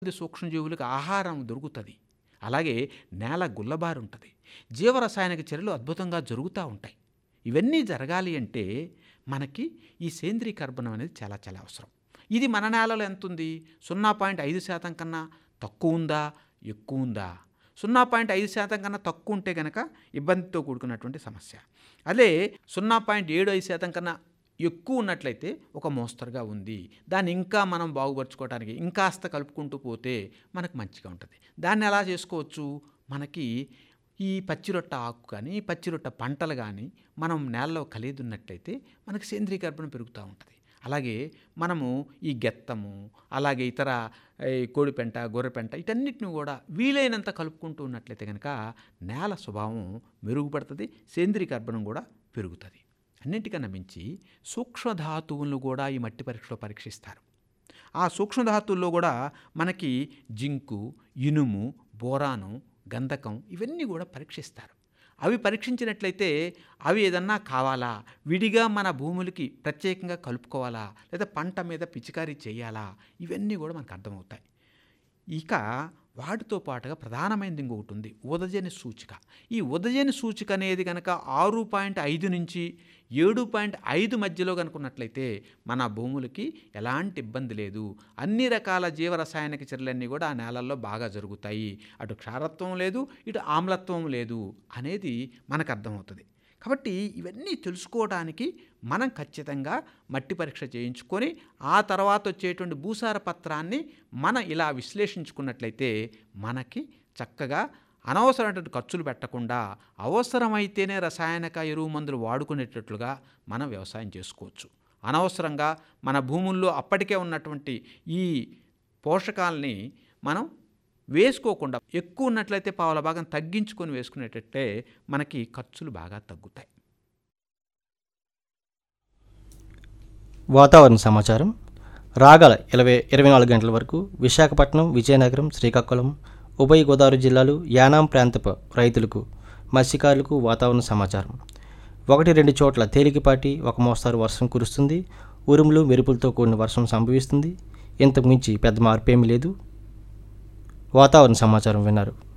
సూక్ష్మజీవులకు ఆహారం దొరుకుతుంది అలాగే నేల గుల్లబారి ఉంటుంది జీవరసాయనిక చర్యలు అద్భుతంగా జరుగుతూ ఉంటాయి ఇవన్నీ జరగాలి అంటే మనకి ఈ సేంద్రీయ కర్బనం అనేది చాలా చాలా అవసరం ఇది మన నేలలో ఎంత ఉంది సున్నా పాయింట్ ఐదు శాతం కన్నా తక్కువ ఉందా ఎక్కువ ఉందా సున్నా పాయింట్ ఐదు శాతం కన్నా తక్కువ ఉంటే కనుక ఇబ్బందితో కూడుకున్నటువంటి సమస్య అదే సున్నా పాయింట్ ఏడు ఐదు శాతం కన్నా ఎక్కువ ఉన్నట్లయితే ఒక మోస్తరుగా ఉంది దాన్ని ఇంకా మనం బాగుపరచుకోవడానికి ఇంకాస్త కలుపుకుంటూ పోతే మనకు మంచిగా ఉంటుంది దాన్ని ఎలా చేసుకోవచ్చు మనకి ఈ పచ్చిరొట్ట ఆకు కానీ పచ్చిరొట్ట పంటలు కానీ మనం నేలలో కలిదున్నట్లయితే మనకి సేంద్రీయ గర్భం పెరుగుతూ ఉంటుంది అలాగే మనము ఈ గెత్తము అలాగే ఇతర ఈ కోడిపెంట గొర్రెపెంట వీటన్నిటిని కూడా వీలైనంత కలుపుకుంటూ ఉన్నట్లయితే కనుక నేల స్వభావం మెరుగుపడుతుంది సేంద్రీయ కర్బనం కూడా పెరుగుతుంది అన్నింటికన్నా మించి సూక్ష్మధాతువులను కూడా ఈ మట్టి పరీక్షలో పరీక్షిస్తారు ఆ సూక్ష్మధాతువుల్లో కూడా మనకి జింకు ఇనుము బోరాను గంధకం ఇవన్నీ కూడా పరీక్షిస్తారు అవి పరీక్షించినట్లయితే అవి ఏదన్నా కావాలా విడిగా మన భూములకి ప్రత్యేకంగా కలుపుకోవాలా లేదా పంట మీద పిచికారీ చేయాలా ఇవన్నీ కూడా మనకు అర్థమవుతాయి ఇక వాటితో పాటుగా ప్రధానమైనది ఇంకొకటి ఉంది ఉదజని సూచిక ఈ ఉదజని సూచిక అనేది కనుక ఆరు పాయింట్ ఐదు నుంచి ఏడు పాయింట్ ఐదు మధ్యలో కనుకున్నట్లయితే మన భూములకి ఎలాంటి ఇబ్బంది లేదు అన్ని రకాల జీవరసాయనిక చర్యలన్నీ కూడా ఆ నేలల్లో బాగా జరుగుతాయి అటు క్షారత్వం లేదు ఇటు ఆమ్లత్వం లేదు అనేది మనకు అర్థమవుతుంది కాబట్టి ఇవన్నీ తెలుసుకోవడానికి మనం ఖచ్చితంగా మట్టి పరీక్ష చేయించుకొని ఆ తర్వాత వచ్చేటువంటి భూసార పత్రాన్ని మనం ఇలా విశ్లేషించుకున్నట్లయితే మనకి చక్కగా అనవసరమైనటువంటి ఖర్చులు పెట్టకుండా అవసరమైతేనే రసాయనిక ఎరువు మందులు వాడుకునేటట్లుగా మనం వ్యవసాయం చేసుకోవచ్చు అనవసరంగా మన భూముల్లో అప్పటికే ఉన్నటువంటి ఈ పోషకాలని మనం వేసుకోకుండా ఎక్కువ ఉన్నట్లయితే పావుల భాగం తగ్గించుకొని వేసుకునేటట్టే మనకి ఖర్చులు బాగా తగ్గుతాయి వాతావరణ సమాచారం రాగల ఇరవై ఇరవై నాలుగు గంటల వరకు విశాఖపట్నం విజయనగరం శ్రీకాకుళం ఉభయ గోదావరి జిల్లాలు యానాం ప్రాంతపు రైతులకు మత్స్యకారులకు వాతావరణ సమాచారం ఒకటి రెండు చోట్ల తేలికపాటి ఒక మోస్తారు వర్షం కురుస్తుంది ఉరుములు మెరుపులతో కూడిన వర్షం సంభవిస్తుంది ఇంతకు మించి పెద్ద మార్పేమీ లేదు వాతావరణ సమాచారం విన్నారు